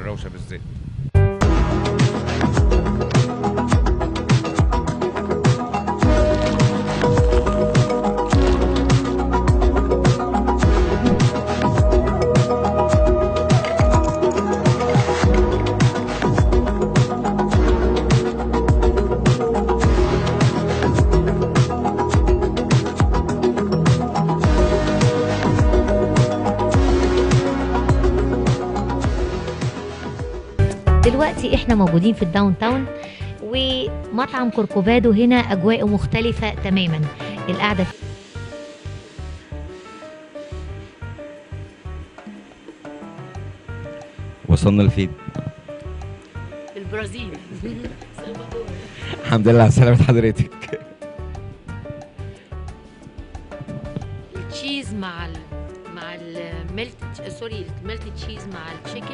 الروشه بالذات دلوقتي احنا موجودين في الداون تاون ومطعم كوركوفادو هنا اجواءه مختلفه تماما القعده وصلنا لفين في البرازيل الحمد لله على سلامه حضرتك التشيز مع ال مع الميلت سوري الميلت تشيز مع التشيكن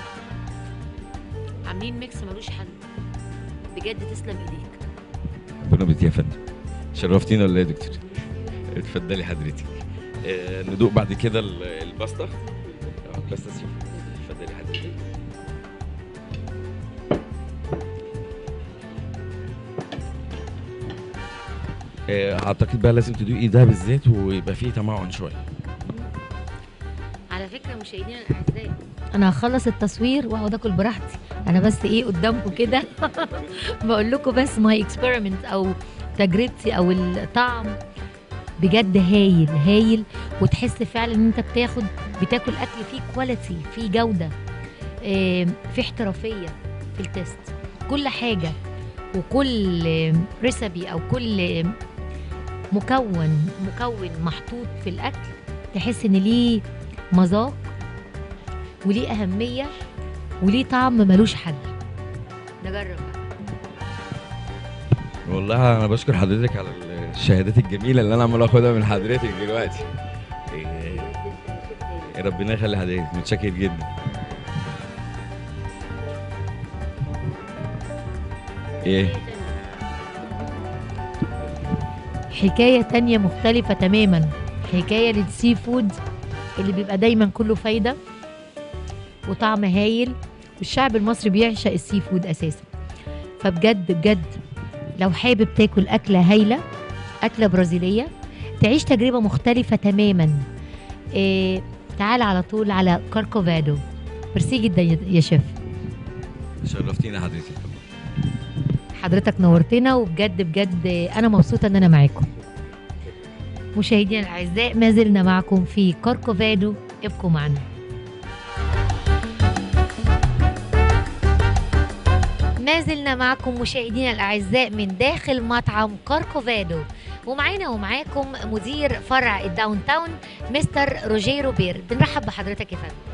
عاملين ميكس ملوش حل بجد تسلم ايديك ربنا بيت يا فندم شرفتينا ولا ايه يا دكتور اتفضلي حضرتك آه ندوق بعد كده ال- الباستا اه باستا سي فود اتفضلي حضرتك آه، اعتقد بقى لازم تدوقي ده بالذات ويبقى فيه تمعن شويه على فكره مشاهدينا الاعزاء انا هخلص التصوير واقعد اكل براحتي انا بس ايه قدامكم كده بقول لكم بس ماي اكسبيرمنت او تجربتي او الطعم بجد هايل هايل وتحس فعلا ان انت بتاخد بتاكل اكل فيه كواليتي فيه جوده آم، فيه احترافيه في التست كل حاجه وكل ريسبي او كل مكون مكون محطوط في الاكل تحس ان ليه مذاق وليه أهمية وليه طعم ملوش حل نجرب بقى والله انا بشكر حضرتك على الشهادات الجميله اللي انا عمال اخدها من حضرتك دلوقتي إيه، ربنا يخلي حضرتك متشكر جدا ايه حكاية تانية مختلفة تماما حكاية للسي فود اللي بيبقى دايما كله فايدة وطعم هايل والشعب المصري بيعشق السي فود أساسا فبجد بجد لو حابب تاكل أكلة هايلة أكلة برازيلية تعيش تجربة مختلفة تماما إيه تعال على طول على كاركوفادو ميرسي جدا يا يا شيف شرفتينا حضرتك حضرتك نورتنا وبجد بجد انا مبسوطه ان انا معاكم مشاهدينا الاعزاء ما زلنا معكم في كوركوفادو ابقوا معنا ما زلنا معكم مشاهدينا الاعزاء من داخل مطعم كوركوفادو ومعانا ومعاكم مدير فرع الداون تاون مستر روجيرو بير بنرحب بحضرتك يا فندم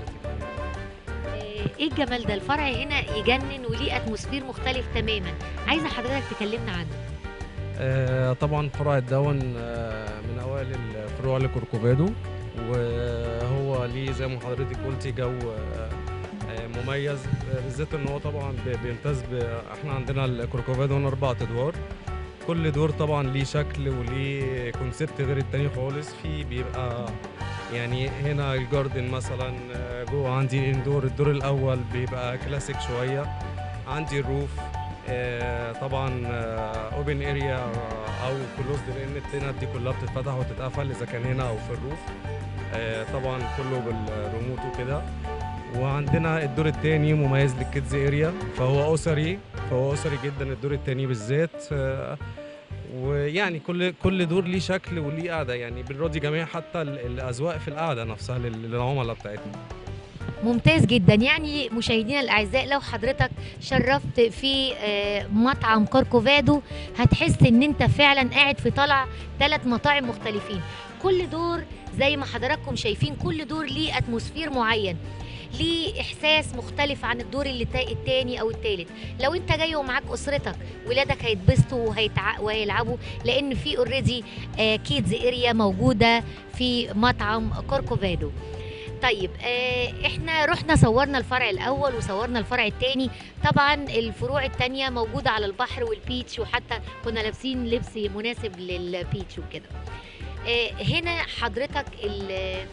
آه، ايه الجمال ده الفرع هنا يجنن وليه اتموسفير مختلف تماما عايزه حضرتك تكلمنا عنه آه، طبعا فرع الدون آه، من اوائل الفروع لكوركوفادو وهو ليه زي ما حضرتك قلتي جو آه، آه، مميز آه، بالذات ان هو طبعا بي- بيمتاز ب- احنا عندنا الكوركوفادو هنا اربع ادوار كل دور طبعا ليه شكل وليه كونسيبت غير التاني خالص في بيبقى يعني هنا الجاردن مثلا آه، جوه عندي اندور الدور الاول بيبقى كلاسيك شويه عندي الروف آه، طبعا اوبن اريا او كلوزد لان التنت دي كلها بتتفتح وتتقفل اذا كان هنا او في الروف آه، طبعا كله بالريموت وكده وعندنا الدور الثاني مميز للكيدز اريا فهو اسري فهو اسري جدا الدور الثاني بالذات آه، ويعني كل كل دور ليه شكل وليه قعده يعني بنراضي جميع حتى ال- الاذواق في القعده نفسها لل- للعملاء بتاعتنا ممتاز جدا يعني مشاهدينا الاعزاء لو حضرتك شرفت في آه، مطعم كوركوفادو هتحس ان انت فعلا قاعد في طلع ثلاث مطاعم مختلفين كل دور زي ما حضراتكم شايفين كل دور ليه اتموسفير معين ليه احساس مختلف عن الدور اللي تا- التاني او التالت لو انت جاي ومعاك اسرتك ولادك هيتبسطوا وهيتع... وهيلعبوا لان في اوريدي كيدز اريا موجوده في مطعم كوركوفادو طيب آه احنا رحنا صورنا الفرع الاول وصورنا الفرع الثاني طبعا الفروع الثانيه موجوده على البحر والبيتش وحتى كنا لابسين لبس مناسب للبيتش وكده آه هنا حضرتك ال-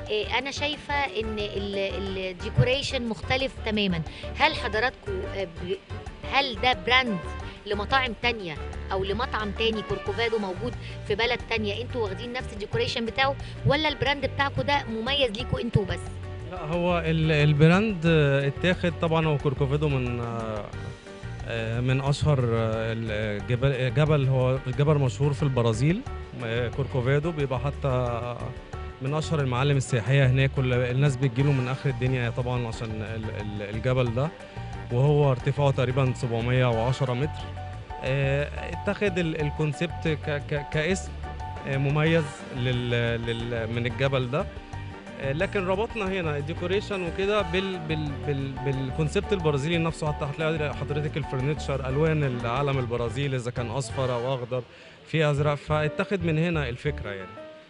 إيه، انا شايفه ان الديكوريشن مختلف تماما هل حضراتكم آه، ب- هل ده براند لمطاعم تانية او لمطعم تاني كوركوفادو موجود في بلد تانية انتوا واخدين نفس الديكوريشن بتاعه ولا البراند بتاعكم ده مميز ليكوا انتوا بس لا هو ال- البراند آه، اتاخد طبعا هو كوركوفيدو من آه، آه، من اشهر آه، الجبل جبل هو جبل مشهور في البرازيل آه، كوركوفادو بيبقى حتى من اشهر المعالم السياحيه هناك كل الناس بتجيله من اخر الدنيا طبعا عشان ال- ال- الجبل ده وهو ارتفاعه تقريبا 710 متر آه، اتخذ ال- الكونسبت ك- ك- كاسم آه، مميز لل لل من الجبل ده آه، لكن ربطنا هنا الديكوريشن وكده بال بال بال بالكونسبت البرازيلي نفسه حتى هتلاقي حضرتك الفرنتشر الوان العلم البرازيلي اذا كان اصفر او اخضر في ازرق فاتخذ من هنا الفكره يعني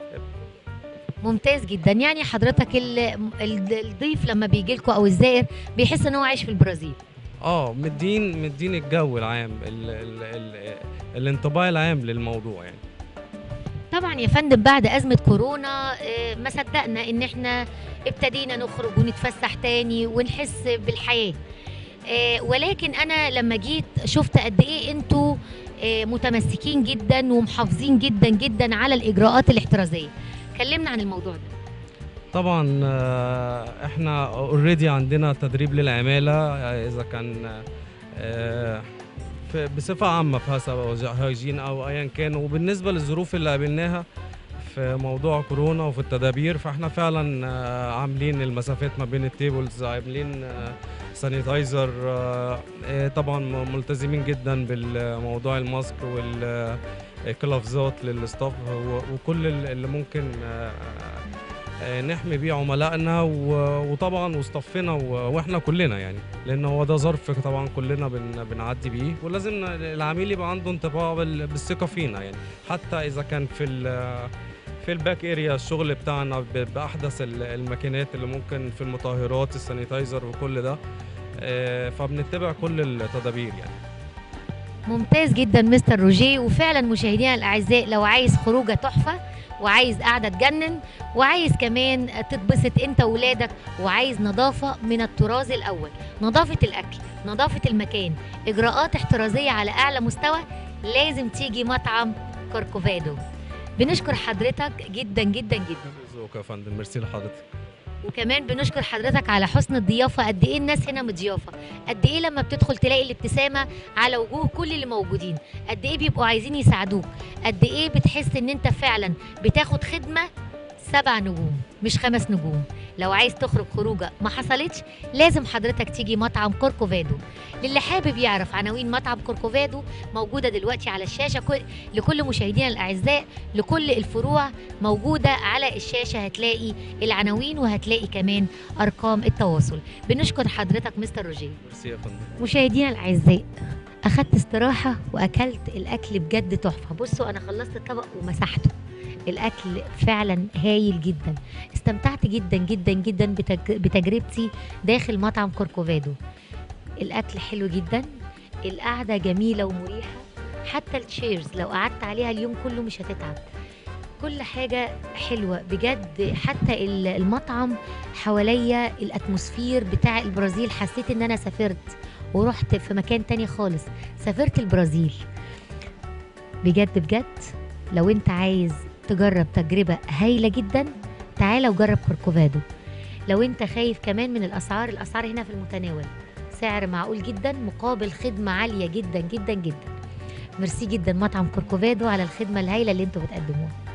ممتاز جدا يعني حضرتك ال- ال- الضيف لما بيجي لكم او الزائر بيحس ان هو عايش في البرازيل اه مدين مدين الجو العام ال ال ال الانطباع العام للموضوع يعني طبعا يا فندم بعد أزمة كورونا آه، ما صدقنا إن إحنا ابتدينا نخرج ونتفسح تاني ونحس بالحياة آه، ولكن أنا لما جيت شفت قد إيه أنتوا آه، متمسكين جدا ومحافظين جدا جدا على الإجراءات الاحترازية كلمنا عن الموضوع ده طبعا آه، احنا اوريدي عندنا تدريب للعماله آه، اذا كان آه، في- بصفه عامه في هسا هايجين او ايا كان وبالنسبه للظروف اللي قابلناها في موضوع كورونا وفي التدابير فاحنا فعلا آه، عاملين المسافات ما بين التيبلز عاملين سانيتايزر طبعا م- ملتزمين جدا بالموضوع الماسك والكلافزات للستاف و- وكل ال- اللي ممكن آه، آه، نحمي بيه عملائنا و- وطبعا وصطفنا و- واحنا كلنا يعني لان هو ده ظرف طبعا كلنا بن بنعدي بيه ولازم ن- العميل يبقى عنده انطباع بال- بالثقه فينا يعني حتى اذا كان في ال- في الباك اريا الشغل بتاعنا ب- باحدث ال- الماكينات اللي ممكن في المطهرات السانيتايزر وكل ده آه، فبنتبع كل التدابير يعني ممتاز جدا مستر روجيه وفعلا مشاهدينا الاعزاء لو عايز خروجه تحفه وعايز قاعده تجنن وعايز كمان تتبسط انت وولادك وعايز نظافه من الطراز الاول نظافه الاكل نظافه المكان اجراءات احترازيه على اعلى مستوى لازم تيجي مطعم كوركوفادو بنشكر حضرتك جدا جدا جدا ذوقك يا فندم ميرسي لحضرتك وكمان بنشكر حضرتك على حسن الضيافه قد ايه الناس هنا مضيافه قد ايه لما بتدخل تلاقي الابتسامه على وجوه كل اللي موجودين قد ايه بيبقوا عايزين يساعدوك قد ايه بتحس ان انت فعلا بتاخد خدمه سبع نجوم مش خمس نجوم لو عايز تخرج خروجه ما حصلتش لازم حضرتك تيجي مطعم كوركوفادو للي حابب يعرف عناوين مطعم كوركوفادو موجوده دلوقتي على الشاشه كل لكل مشاهدينا الاعزاء لكل الفروع موجوده على الشاشه هتلاقي العناوين وهتلاقي كمان ارقام التواصل بنشكر حضرتك مستر روجيه ميرسي يا فندم مشاهدينا الاعزاء اخدت استراحه واكلت الاكل بجد تحفه بصوا انا خلصت الطبق ومسحته الاكل فعلا هايل جدا استمتعت جدا جدا جدا بتج- بتجربتي داخل مطعم كوركوفادو الاكل حلو جدا القعده جميله ومريحه حتى التشيرز لو قعدت عليها اليوم كله مش هتتعب كل حاجة حلوة بجد حتى ال- المطعم حواليا الاتموسفير بتاع البرازيل حسيت ان انا سافرت ورحت في مكان تاني خالص سافرت البرازيل بجد بجد لو انت عايز تجرب تجربة هايلة جدا تعالى وجرب كوركوفادو لو انت خايف كمان من الاسعار الاسعار هنا في المتناول سعر معقول جدا مقابل خدمة عالية جدا جدا جدا ميرسي جدا مطعم كوركوفادو على الخدمة الهايلة اللي انتوا بتقدموها